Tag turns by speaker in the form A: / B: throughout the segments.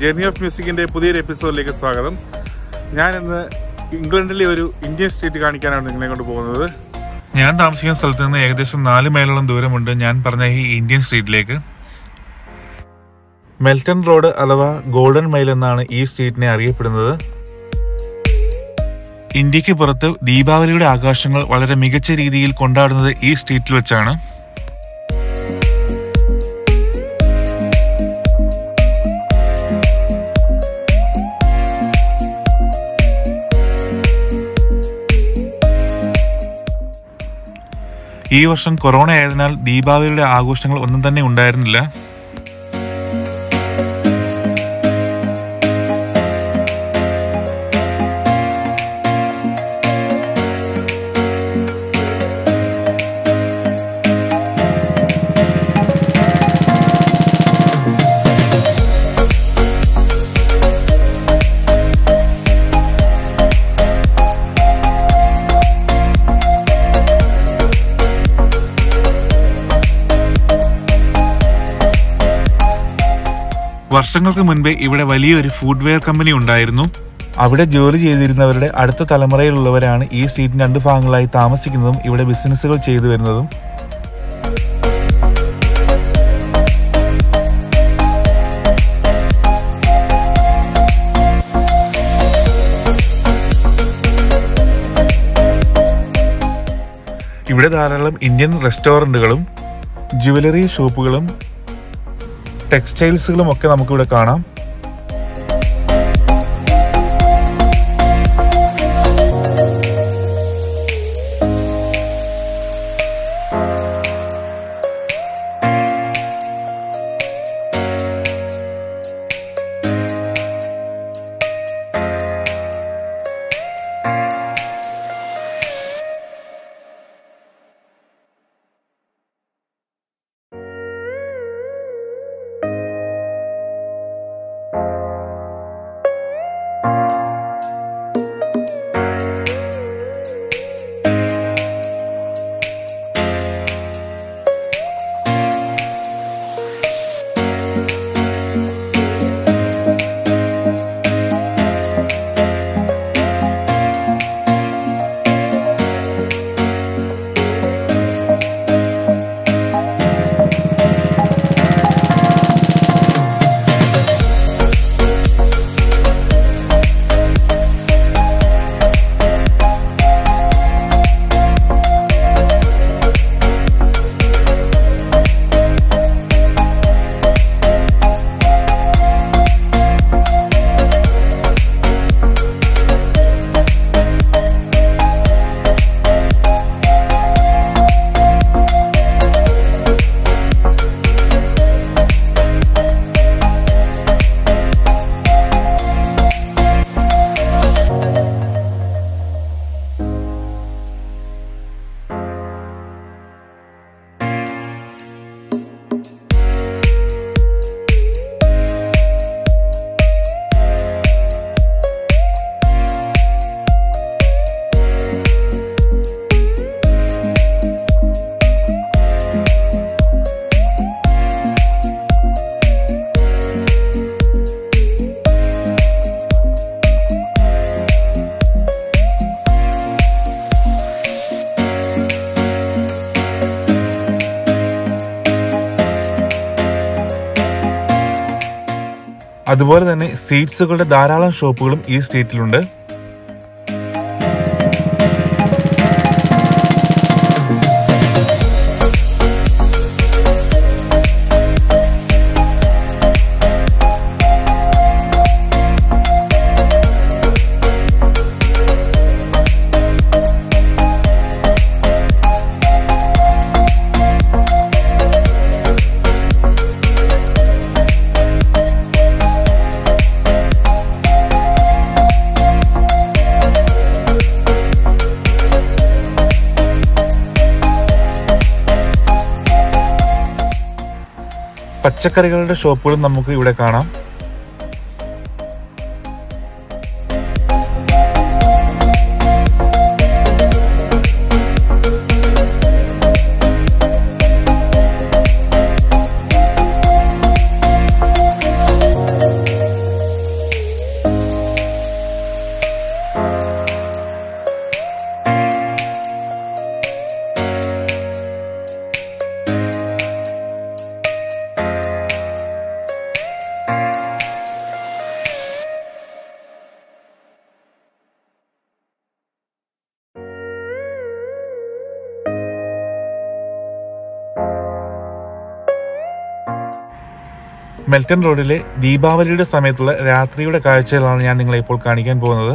A: journey of മ്യൂസിക്കിന്റെ പുതിയൊരു എപ്പിസോഡിലേക്ക് സ്വാഗതം ഞാൻ ഇന്ന് ഇംഗ്ലണ്ടിലെ ഒരു ഇന്ത്യൻ സ്ട്രീറ്റ് കാണിക്കാനാണ് നിങ്ങളെ കൊണ്ട് പോകുന്നത് ഞാൻ താമസിക്കുന്ന സ്ഥലത്ത് നിന്ന് ഏകദേശം നാല് മൈലോളം ദൂരമുണ്ട് ഞാൻ പറഞ്ഞ ഈ ഇന്ത്യൻ സ്ട്രീറ്റിലേക്ക് മെൽട്ടൺ റോഡ് അഥവാ ഗോൾഡൻ മൈൽ എന്നാണ് ഈ സ്ട്രീറ്റിനെ അറിയപ്പെടുന്നത് ഇന്ത്യക്ക് പുറത്ത് ദീപാവലിയുടെ ആഘോഷങ്ങൾ വളരെ മികച്ച രീതിയിൽ കൊണ്ടാടുന്നത് ഈ സ്ട്രീറ്റിൽ വെച്ചാണ് ഈ വർഷം കൊറോണ ആയതിനാൽ ദീപാവലിയുടെ ആഘോഷങ്ങൾ ഒന്നും തന്നെ ഉണ്ടായിരുന്നില്ല വർഷങ്ങൾക്ക് മുൻപേ ഇവിടെ വലിയൊരു ഫുഡ്വെയർ കമ്പനി ഉണ്ടായിരുന്നു അവിടെ ജോലി ചെയ്തിരുന്നവരുടെ അടുത്ത തലമുറയിലുള്ളവരാണ് ഈ സ്ട്രീറ്റിന് രണ്ട് ഭാഗങ്ങളായി താമസിക്കുന്നതും ഇവിടെ ബിസിനസ്സുകൾ ചെയ്തു വരുന്നതും ഇവിടെ ധാരാളം ഇന്ത്യൻ റെസ്റ്റോറൻറ്റുകളും ജുവലറി ഷോപ്പുകളും ടെക്സ്റ്റൈൽസുകളും ഒക്കെ നമുക്കിവിടെ കാണാം അതുപോലെ തന്നെ സീറ്റ്സുകളുടെ ധാരാളം ഷോപ്പുകളും ഈ സ്ട്രീറ്റിലുണ്ട് പച്ചക്കറികളുടെ ഷോപ്പുകളും നമുക്ക് ഇവിടെ കാണാം മെൽട്ടൺ റോഡിലെ ദീപാവലിയുടെ സമയത്തുള്ള രാത്രിയുടെ കാഴ്ചകളാണ് ഞാൻ നിങ്ങളെ ഇപ്പോൾ കാണിക്കാൻ പോകുന്നത്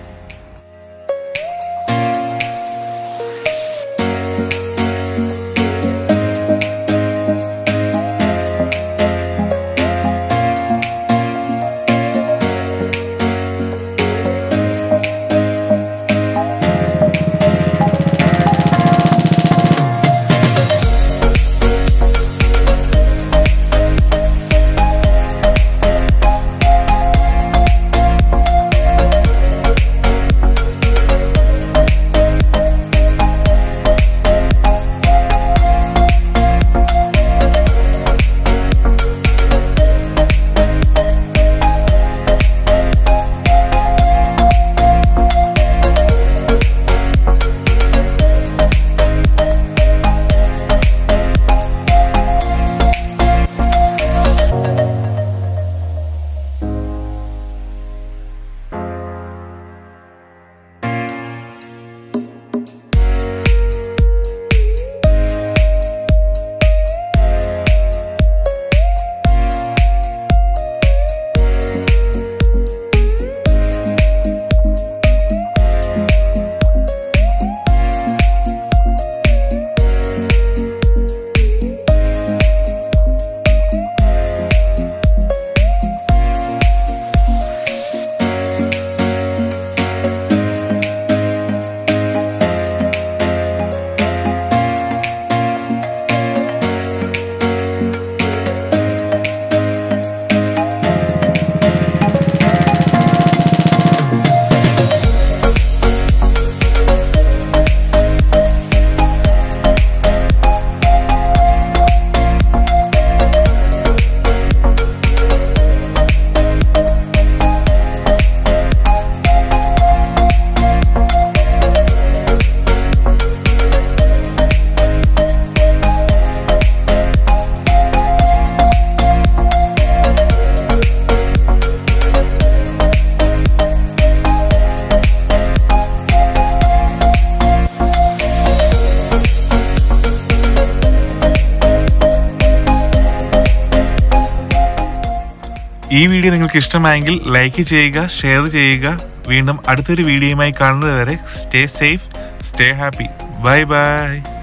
A: ഈ വീഡിയോ നിങ്ങൾക്ക് ഇഷ്ടമായെങ്കിൽ ലൈക്ക് ചെയ്യുക ഷെയർ ചെയ്യുക വീണ്ടും അടുത്തൊരു വീഡിയോയുമായി കാണുന്നത് വരെ stay safe stay happy bye by